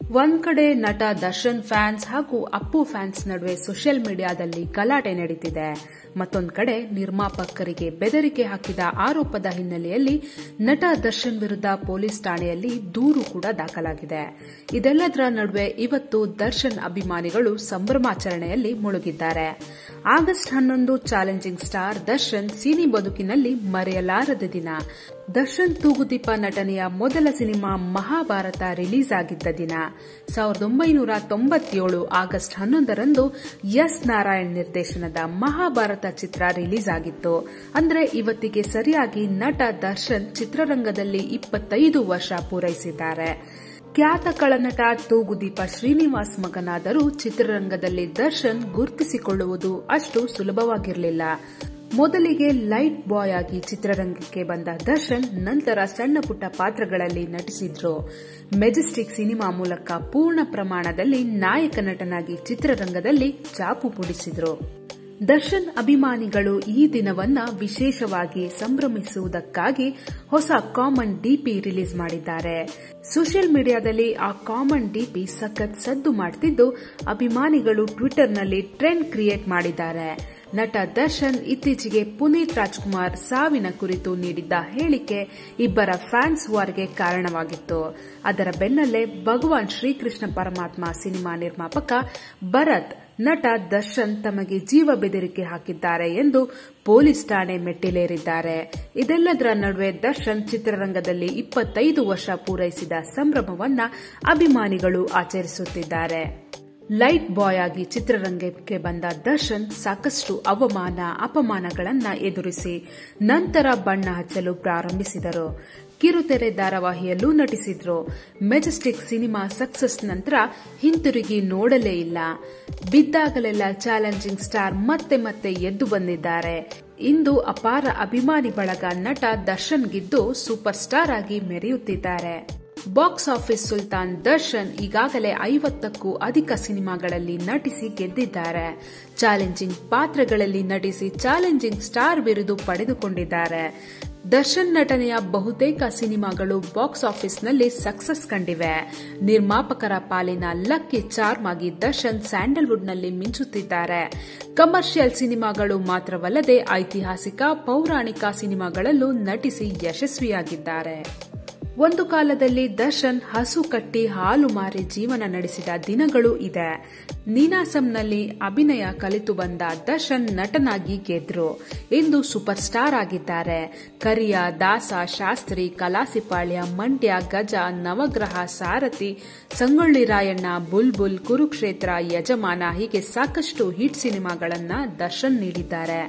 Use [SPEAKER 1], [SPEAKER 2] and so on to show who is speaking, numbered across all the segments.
[SPEAKER 1] ಒಂದ್ ಕಡೆ ನಟ ದರ್ಶನ್ ಫ್ಯಾನ್ಸ್ ಹಾಗೂ ಅಪ್ಪು ಫ್ಯಾನ್ಸ್ ನಡುವೆ ಸೋಷಿಯಲ್ ಮೀಡಿಯಾದಲ್ಲಿ ಗಲಾಟೆ ನಡೀತಿದೆ ಮತ್ತೊಂದು ಕಡೆ ನಿರ್ಮಾಪಕರಿಗೆ ಬೆದರಿಕೆ ಹಾಕಿದ ಆರೋಪದ ಹಿನ್ನೆಲೆಯಲ್ಲಿ ನಟ ದರ್ಶನ್ ವಿರುದ್ಧ ಪೊಲೀಸ್ ಠಾಣೆಯಲ್ಲಿ ದೂರು ಕೂಡ ದಾಖಲಾಗಿದೆ ಇದೆಲ್ಲದರ ನಡುವೆ ಇವತ್ತು ದರ್ಶನ್ ಅಭಿಮಾನಿಗಳು ಸಂಭ್ರಮಾಚರಣೆಯಲ್ಲಿ ಮುಳುಗಿದ್ದಾರೆ ಆಗಸ್ಟ್ ಹನ್ನೊಂದು ಚಾಲೆಂಜಿಂಗ್ ಸ್ಟಾರ್ ದರ್ಶನ್ ಸಿನಿ ಬದುಕಿನಲ್ಲಿ ಮರೆಯಲಾರದ ದಿನ ದರ್ಶನ್ ತೂಗುದೀಪ ನಟನೆಯ ಮೊದಲ ಸಿನಿಮಾ ಮಹಾಭಾರತ ರಿಲೀಸ್ ಆಗಿದ್ದ ದಿನ ಸಾವಿರದ ಒಂಬೈನೂರ ತೊಂಬತ್ತೇಳು ಆಗಸ್ಟ್ ಹನ್ನೊಂದರಂದು ಎಸ್ ನಾರಾಯಣ್ ನಿರ್ದೇಶನದ ಮಹಾಭಾರತ ಚಿತ್ರ ರಿಲೀಸ್ ಆಗಿತ್ತು ಅಂದ್ರೆ ಇವತ್ತಿಗೆ ಸರಿಯಾಗಿ ನಟ ದರ್ಶನ್ ಚಿತ್ರರಂಗದಲ್ಲಿ ಇಪ್ಪತ್ತೈದು ವರ್ಷ ಪೂರೈಸಿದ್ದಾರೆ ಖ್ಯಾತ ಕಳನಟ ತೂಗುದೀಪ ಶ್ರೀನಿವಾಸ್ ಮಗನಾದರೂ ಚಿತ್ರರಂಗದಲ್ಲಿ ದರ್ಶನ್ ಗುರುತಿಸಿಕೊಳ್ಳುವುದು ಅಷ್ಟು ಸುಲಭವಾಗಿರಲಿಲ್ಲ ಮೊದಲಿಗೆ ಲೈಟ್ ಬಾಯ್ ಆಗಿ ಚಿತ್ರರಂಗಕ್ಕೆ ಬಂದ ದರ್ಶನ್ ನಂತರ ಸಣ್ಣ ಪುಟ್ಟ ಪಾತ್ರಗಳಲ್ಲಿ ನಟಿಸಿದ್ರು ಮೆಜೆಸ್ಟಿಕ್ ಸಿನಿಮಾ ಮೂಲಕ ಪೂರ್ಣ ಪ್ರಮಾಣದಲ್ಲಿ ನಾಯಕ ನಟನಾಗಿ ಚಿತ್ರರಂಗದಲ್ಲಿ ಚಾಪು ಮೂಡಿಸಿದ್ರು ದರ್ಶನ್ ಅಭಿಮಾನಿಗಳು ಈ ದಿನವನ್ನ ವಿಶೇಷವಾಗಿ ಸಂಭ್ರಮಿಸುವುದಕ್ಕಾಗಿ ಹೊಸ ಕಾಮನ್ ಡಿಪಿ ರಿಲೀಸ್ ಮಾಡಿದ್ದಾರೆ ಸೋಷಿಯಲ್ ಮೀಡಿಯಾದಲ್ಲಿ ಆ ಕಾಮನ್ ಡಿಪಿ ಸಖತ್ ಸದ್ದು ಮಾಡ್ತಿದ್ದು ಅಭಿಮಾನಿಗಳು ಟ್ವಿಟರ್ನಲ್ಲಿ ಟ್ರೆಂಡ್ ಕ್ರಿಯೇಟ್ ಮಾಡಿದ್ದಾರೆ ನಟ ದರ್ಶನ್ ಇತ್ತೀಚೆಗೆ ಪುನೀತ್ ರಾಜ್ಕುಮಾರ್ ಸಾವಿನ ಕುರಿತು ನೀಡಿದ್ದ ಹೇಳಿಕೆ ಇಬ್ಬರ ಫ್ಯಾನ್ಸ್ ವಾರ್ಗೆ ಕಾರಣವಾಗಿತ್ತು ಅದರ ಬೆನ್ನಲ್ಲೇ ಭಗವಾನ್ ಶ್ರೀಕೃಷ್ಣ ಪರಮಾತ್ಮ ಸಿನಿಮಾ ನಿರ್ಮಾಪಕ ಭರತ್ ನಟ ದರ್ಶನ್ ತಮಗೆ ಜೀವ ಬೆದರಿಕೆ ಹಾಕಿದ್ದಾರೆ ಎಂದು ಪೊಲೀಸ್ ಠಾಣೆ ಮೆಟ್ಟಿಲೇರಿದ್ದಾರೆ ಇದೆಲ್ಲದರ ನಡುವೆ ದರ್ಶನ್ ಚಿತ್ರರಂಗದಲ್ಲಿ ಇಪ್ಪತ್ತೈದು ವರ್ಷ ಪೂರೈಸಿದ ಸಂಭ್ರಮವನ್ನ ಅಭಿಮಾನಿಗಳು ಆಚರಿಸುತ್ತಿದ್ದಾರೆ ಲೈಟ್ ಬಾಯ್ ಆಗಿ ಚಿತ್ರರಂಗಕ್ಕೆ ಬಂದ ದರ್ಶನ್ ಸಾಕಷ್ಟು ಅವಮಾನ ಅಪಮಾನಗಳನ್ನ ಎದುರಿಸಿ ನಂತರ ಬಣ್ಣ ಹಚ್ಚಲು ಪ್ರಾರಂಭಿಸಿದರು ಕಿರುತೆರೆ ಧಾರಾವಾಹಿಯಲ್ಲೂ ನಟಿಸಿದ್ರು ಮೆಜೆಸ್ಟಿಕ್ ಸಿನಿಮಾ ಸಕ್ಸಸ್ ನಂತರ ಹಿಂತಿರುಗಿ ನೋಡಲೇ ಇಲ್ಲ ಬಿದ್ದಾಗಲೆಲ್ಲ ಚಾಲೆಂಜಿಂಗ್ ಸ್ಟಾರ್ ಮತ್ತೆ ಮತ್ತೆ ಎದ್ದು ಬಂದಿದ್ದಾರೆ ಇಂದು ಅಪಾರ ಅಭಿಮಾನಿ ಬಳಗ ನಟ ದರ್ಶನ್ ಗಿದ್ದು ಸೂಪರ್ ಸ್ಟಾರ್ ಆಗಿ ಮೆರೆಯುತ್ತಿದ್ದಾರೆ ಬಾಕ್ಸ್ ಆಫೀಸ್ ಸುಲ್ತಾನ್ ದರ್ಶನ್ ಈಗಾಗಲೇ ಐವತ್ತಕ್ಕೂ ಅಧಿಕ ಸಿನಿಮಾಗಳಲ್ಲಿ ನಟಿಸಿ ಗೆದ್ದಿದ್ದಾರೆ ಚಾಲೆಂಜಿಂಗ್ ಪಾತ್ರಗಳಲ್ಲಿ ನಟಿಸಿ ಚಾಲೆಂಜಿಂಗ್ ಸ್ಟಾರ್ ಬಿರುದು ಪಡೆದುಕೊಂಡಿದ್ದಾರೆ ದರ್ಶನ್ ನಟನೆಯ ಬಹುತೇಕ ಸಿನಿಮಾಗಳು ಬಾಕ್ಸ್ ಆಫೀಸ್ನಲ್ಲಿ ಸಕ್ಸಸ್ ಕಂಡಿವೆ ನಿರ್ಮಾಪಕರ ಪಾಲಿನ ಲಕ್ಕಿ ಚಾರ್ಮ್ ಆಗಿ ದರ್ಶನ್ ಸ್ಯಾಂಡಲ್ವುಡ್ನಲ್ಲಿ ಮಿಂಚುತ್ತಿದ್ದಾರೆ ಕಮರ್ಷಿಯಲ್ ಸಿನಿಮಾಗಳು ಮಾತ್ರವಲ್ಲದೆ ಐತಿಹಾಸಿಕ ಪೌರಾಣಿಕ ಸಿನಿಮಾಗಳಲ್ಲೂ ನಟಿಸಿ ಯಶಸ್ವಿಯಾಗಿದ್ದಾರೆ ಒಂದು ಕಾಲದಲ್ಲಿ ದರ್ಶನ್ ಹಸು ಕಟ್ಟಿ ಹಾಲು ಮಾರಿ ಜೀವನ ನಡೆಸಿದ ದಿನಗಳು ಇದೆ ನೀನಾಸಂನಲ್ಲಿ ಅಭಿನಯ ಕಲಿತು ಬಂದ ದರ್ಶನ್ ನಟನಾಗಿ ಗೆದ್ರು ಇಂದು ಸೂಪರ್ ಸ್ಟಾರ್ ಆಗಿದ್ದಾರೆ ಕರಿಯ ದಾಸ ಶಾಸ್ತ್ರಿ ಕಲಾಸಿಪಾಳ್ಯ ಮಂಡ್ಯ ಗಜ ನವಗ್ರಹ ಸಾರಥಿ ಸಂಗೊಳ್ಳಿ ರಾಯಣ್ಣ ಬುಲ್ಬುಲ್ ಕುರುಕ್ಷೇತ್ರ ಯಜಮಾನ ಹೀಗೆ ಸಾಕಷ್ಟು ಹಿಟ್ ಸಿನಿಮಾಗಳನ್ನ ದರ್ಶನ್ ನೀಡಿದ್ದಾರೆ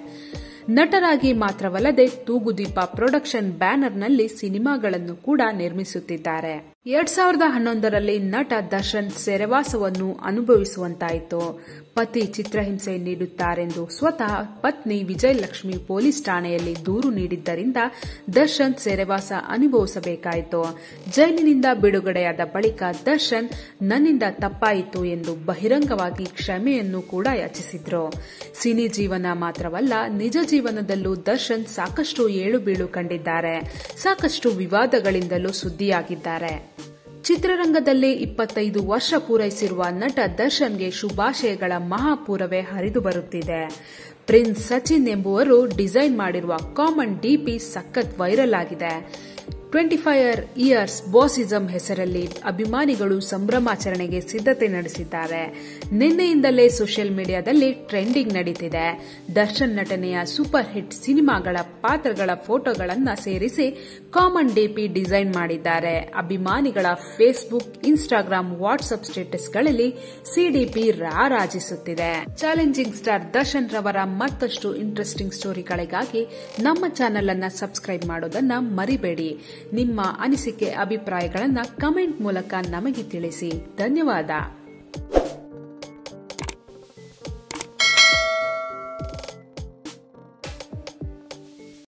[SPEAKER 1] ನಟರಾಗಿ ಮಾತ್ರವಲ್ಲದೆ ತೂಗುದೀಪ ಪ್ರೊಡಕ್ಷನ್ ಬ್ಯಾನರ್ನಲ್ಲಿ ಸಿನಿಮಾಗಳನ್ನು ಕೂಡ ನಿರ್ಮಿಸುತ್ತಿದ್ದಾರೆ ಎರಡ್ ಸಾವಿರದ ಹನ್ನೊಂದರಲ್ಲಿ ನಟ ದರ್ಶನ್ ಸೆರೆವಾಸವನ್ನು ಅನುಭವಿಸುವಂತಾಯಿತು ಪತಿ ಚಿತ್ರಹಿಂಸೆ ನೀಡುತ್ತಾರೆಂದು ಸ್ವತಃ ಪತ್ನಿ ವಿಜಯಲಕ್ಷ್ಮಿ ಪೊಲೀಸ್ ಠಾಣೆಯಲ್ಲಿ ದೂರು ನೀಡಿದ್ದರಿಂದ ದರ್ಶನ್ ಸೆರೆವಾಸ ಅನುಭವಿಸಬೇಕಾಯಿತು ಜೈಲಿನಿಂದ ಬಿಡುಗಡೆಯಾದ ಬಳಿಕ ದರ್ಶನ್ ನನ್ನಿಂದ ತಪ್ಪಾಯಿತು ಎಂದು ಬಹಿರಂಗವಾಗಿ ಕ್ಷಮೆಯನ್ನು ಕೂಡ ಯಾಚಿಸಿದ್ರು ಸಿನಿ ಜೀವನ ಮಾತ್ರವಲ್ಲ ನಿಜ ಜೀವನದಲ್ಲೂ ದರ್ಶನ್ ಸಾಕಷ್ಟು ಏಳು ಬೀಳು ಕಂಡಿದ್ದಾರೆ ಸಾಕಷ್ಟು ವಿವಾದಗಳಿಂದಲೂ ಸುದ್ದಿಯಾಗಿದ್ದಾರೆ ಚಿತ್ರರಂಗದಲ್ಲಿ ಇಪ್ಪತ್ತೈದು ವರ್ಷ ಪೂರೈಸಿರುವ ನಟ ದರ್ಶನ್ಗೆ ಶುಭಾಶಯಗಳ ಮಹಾಪೂರವೇ ಹರಿದು ಬರುತ್ತಿದೆ ಪ್ರಿನ್ಸ್ ಸಚಿನ್ ಎಂಬುವರು ಡಿಸೈನ್ ಮಾಡಿರುವ ಕಾಮನ್ ಡಿಪಿ ಸಖತ್ ವೈರಲ್ ಆಗಿದೆ ಟ್ವೆಂಟಿ ಫೈವ್ ಇಯರ್ಸ್ ಬಾಸಿಸಂ ಹೆಸರಲ್ಲಿ ಅಭಿಮಾನಿಗಳು ಸಂಭ್ರಮಾಚರಣೆಗೆ ಸಿದ್ಧತೆ ನಡೆಸಿದ್ದಾರೆ ನಿನ್ನೆಯಿಂದಲೇ ಸೋಷಿಯಲ್ ಮೀಡಿಯಾದಲ್ಲಿ ಟ್ರೆಂಡಿಂಗ್ ನಡೀತಿದೆ ದರ್ಶನ್ ನಟನೆಯ ಸೂಪರ್ ಹಿಟ್ ಸಿನಿಮಾಗಳ ಪಾತ್ರಗಳ ಫೋಟೋಗಳನ್ನು ಸೇರಿಸಿ ಕಾಮನ್ ಡಿಪಿ ಡಿಸೈನ್ ಮಾಡಿದ್ದಾರೆ ಅಭಿಮಾನಿಗಳ ಫೇಸ್ಬುಕ್ ಇನ್ಸ್ಟಾಗ್ರಾಂ ವಾಟ್ಸ್ಆಪ್ ಸ್ಟೇಟಸ್ಗಳಲ್ಲಿ ಸಿಡಿಪಿ ರಾರಾಜಿಸುತ್ತಿದೆ ಚಾಲೆಂಜಿಂಗ್ ಸ್ಟಾರ್ ದರ್ಶನ್ ರವರ ಮತ್ತಷ್ಟು ಇಂಟ್ರೆಸ್ಟಿಂಗ್ ಸ್ಟೋರಿಗಳಿಗಾಗಿ ನಮ್ಮ ಚಾನೆಲ್ ಅನ್ನ ಸಬ್ಸ್ಕ್ರೈಬ್ ಮಾಡೋದನ್ನ ಮರಿಬೇಡಿ ನಿಮ್ಮ ಅನಿಸಿಕೆ ಅಭಿಪ್ರಾಯಗಳನ್ನು ಕಮೆಂಟ್ ಮೂಲಕ ನಮಗೆ ತಿಳಿಸಿ ಧನ್ಯವಾದ